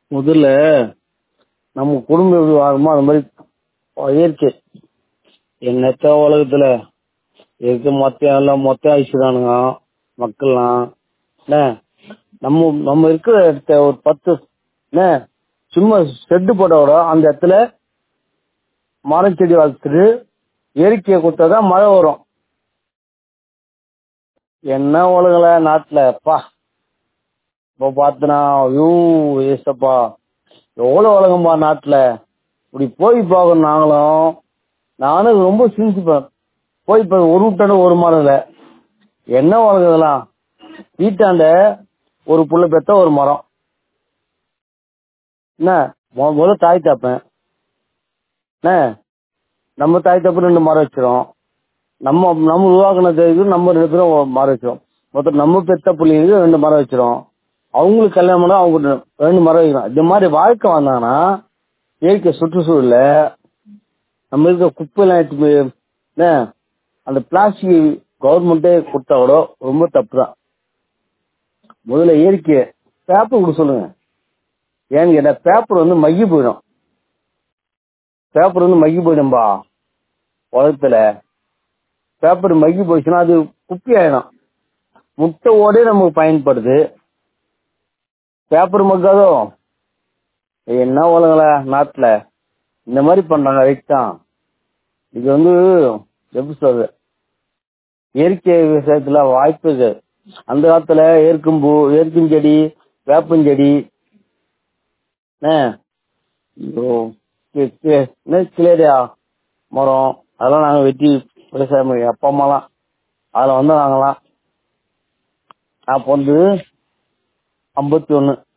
முதல்ல நம்ம குடும்பம் எப்படி வாழுமோ அது மாதிரி இயற்கை என்னத்த உலகத்துல இருக்க மொத்தம் எல்லாம் மொத்தம் அழிச்சுதானுங்க மக்கள்லாம் என்ன நம்ம நம்ம இருக்கிற இடத்த ஒரு பத்து என்ன சும்மா செட்டு போட்ட விட அந்த இடத்துல மரம் செடி வளர்த்துட்டு இயற்கையை கொடுத்தாதான் மழை வரும் என்ன உலகல நாட்டுல பா இப்ப பார்த்தனா ஐயோ ஏசப்பா எவ்வளவு உலகம்பா நாட்டுல இப்படி போய் பார்க்கணும் நாங்களும் நானும் ரொம்ப சிந்திப்பேன் போய் இப்ப ஒரு விட்டான ஒரு மரம் இல்ல என்ன உலகம் இதெல்லாம் வீட்டாண்ட ஒரு புள்ள பெத்த ஒரு மரம் என்ன மொ- முதல்ல தாய் தாப்பேன் என்ன நம்ம தாய் தப்பு ரெண்டு மரம் வச்சிரும் நம்ம நம்ம உருவாக்குனதுக்கு நம்ம ரெண்டு பேரும் ஒரு மரம் வச்சிரும் மொத்தம் நம்ம பெத்த பிள்ளைங்களுக்கு ரெண்டு மரம் வச்சிரும் அவங்களுக்கு கல்யாணம் பண்ணா அவங்க ரெண்டு- ரெண்டு மரம் வைக்கிறோம் இந்த மாதிரி வாழ்க்கை வந்தாங்கன்னா இயற்கை சுற்றுச்சூழல்ல நம்ம இருக்க குப்பையெல்லாம் எடுத்து போய் என்ன அந்த பிளாஸ்டிக் கவர்மெண்ட்டே கொடுத்தா கூட ரொம்ப தப்பு தான் முதல்ல இயற்கையை பேப்பர் கொடுக்க சொல்லுங்க ஏன்னு கேட்டா பேப்பர் வந்து மக்கி போயிடும் பேப்பர் வந்து மக்கி போயிடும்பா உலகத்துல பேப்பர் மக்கி போயிடுச்சுன்னா அது குப்பி ஆயிடும் முட்டை ஓடே நமக்கு பயன்படுது பேப்பர் மக்காதோ என்ன உலகல நாட்டுல இந்த மாதிரி பண்றாங்க ரைட் தான் இது வந்து எப்படி சொல்றது இயற்கை விவசாயத்துல வாய்ப்பு இருக்கு அந்த காலத்துல ஏற்கும்பூ ஏற்குஞ்செடி வேப்பஞ்செடி என்ன ஐயோ, கி- கி- என்ன கிளேரியா மரம் அதெல்லாம் நாங்க வெட்டி விவசாயம் பண்ணி அப்பா அம்மாலாம் அதுல வந்து நாங்கலாம் நான் பிறந்தது ஐம்பத்தி ஒண்ணு